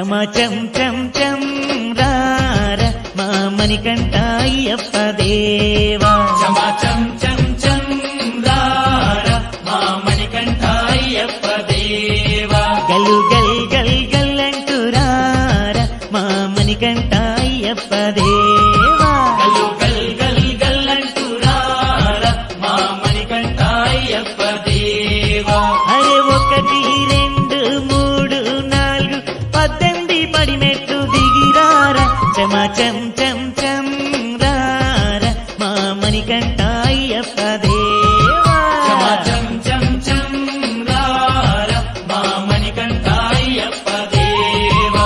చమ చం చం చం రార మా మణికంఠ అయ్యప్ప దేవా చమ చం చం చం రార మా మణికంఠ అయ్యప్ప దేవా గలు గల్ గల్ గల్ అంటూ రార మా మణికంఠ అయ్యప్ప దేవా గల్లు గల్ గల్ గల్ అంటూ రార మా మణికంఠ అయ్యప్ప దేవా అరే ఒకటి రెండు మూడు నాలుగు పద్దెనిమిది పడినట్టు దిగిరారా చమ చం చం చం రార మా మణికంఠ అయ్యప్ప దేవా చమ చం చం చం రార మా మణికంఠ అయ్యప్ప దేవా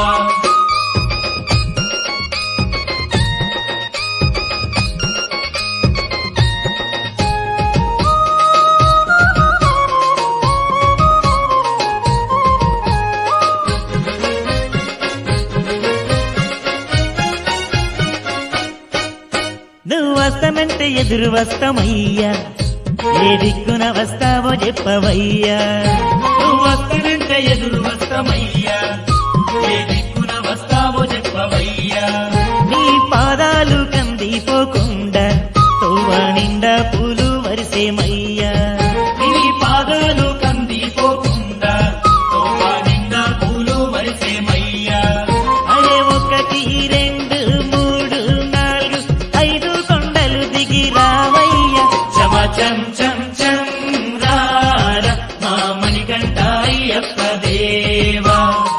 నువ్వు వస్తానంటే ఎదురు వస్తామయ్యా ఏ దిక్కున వస్తావో చెప్పవయ్యా నువ్వు వస్తానంటే ఎదురు వస్తామయ్యా ఏ దిక్కున వస్తావో చెప్పవయ్యా నీ పాదాలు కందిపోకుండా తోవ నిండా పూలు వరిసేమయ్యా నీ పాదాలు కందిపోకుండా తోవ నిండా పూలు వరిసేమయ్యా అరే ఒకటి రెండు మూడు నాలుగు ఐదు కొండలు దిగి రావయ్యా చమ చం చం చం రార మా మణికంఠ అయ్యప్ప దేవా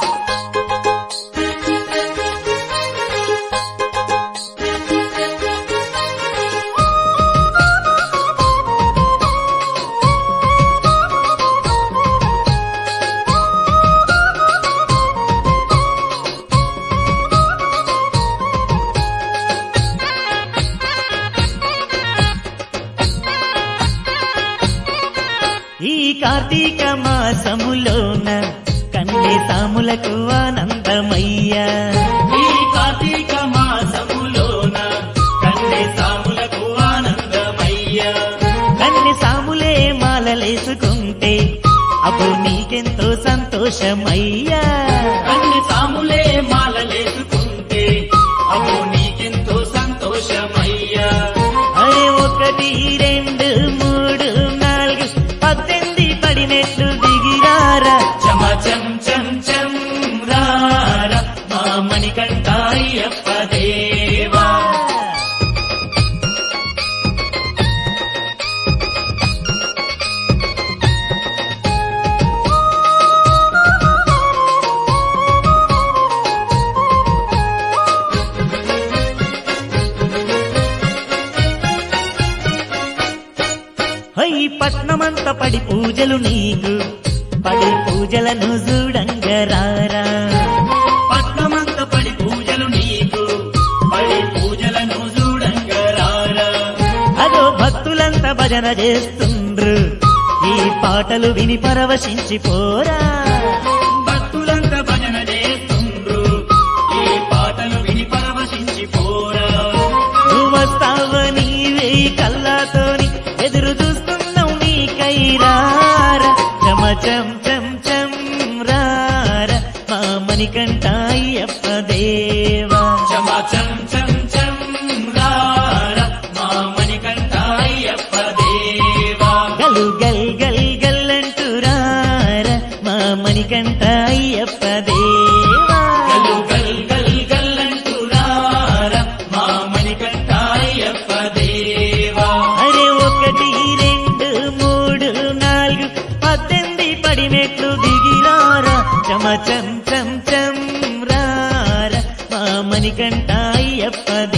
ఈ కార్తీక మాసములోన కన్నే తాములకు ఆనందమయ్యా ఈ కార్తీక మాసములోన కన్నే సాములకు ఆనందమయ్యా కన్నె సాములే మాలలేసుకుంటే అప్పుడు నీకెంతో సంతోషమయ్యా కన్ను సాములే మాలలేసుకుంటే అవు నీకెంతో సంతోషమయ్యా అరే ఒకటి రెండు మూడు నాలుగు పద్దెనిమిది పడినట్లు దిగిరారా చమ చం చం చం రార మా మణికంఠ అయ్యప్ప దేవా హై పట్నమంత పడి పూజలు నీకు పడి పూజలను చూడంగరారా పట్నమంత పడి పూజలు నీకు పడి పూజలను చూడంగరారా అదో భక్తులంతా భజన చేస్తుండ్రు ఈ పాటలు విని పరవశించిపోరా భక్తులంతా భజన చేస్తుండ్రు ఈ పాటలు విని పరవశించిపోరా నువ్వు వస్తావని వేయి కళ్ళతోని ఎదురు చూస్తున్నావు నీ కైరారా చమ చం చం చం రార మా మణికంఠ అయ్యప్ప దేవా చమ చం చం చం రార మా మణికంఠ అయ్యప్ప దేవా గలు గల్ గల్ గల్ అంటూ రార మా మణికంఠ అయ్యప్ప దేవా గలు గల్ గల్ గల్ అంటూ రార మా మణికంఠ అయ్యప్ప దేవా అరే ఒకటి రెండు మూడు నాలుగు పద్దెనిమిది పడినట్లు దిగిరారా చమ చం చం చం రార మా మణికంఠ అయ్యప్ప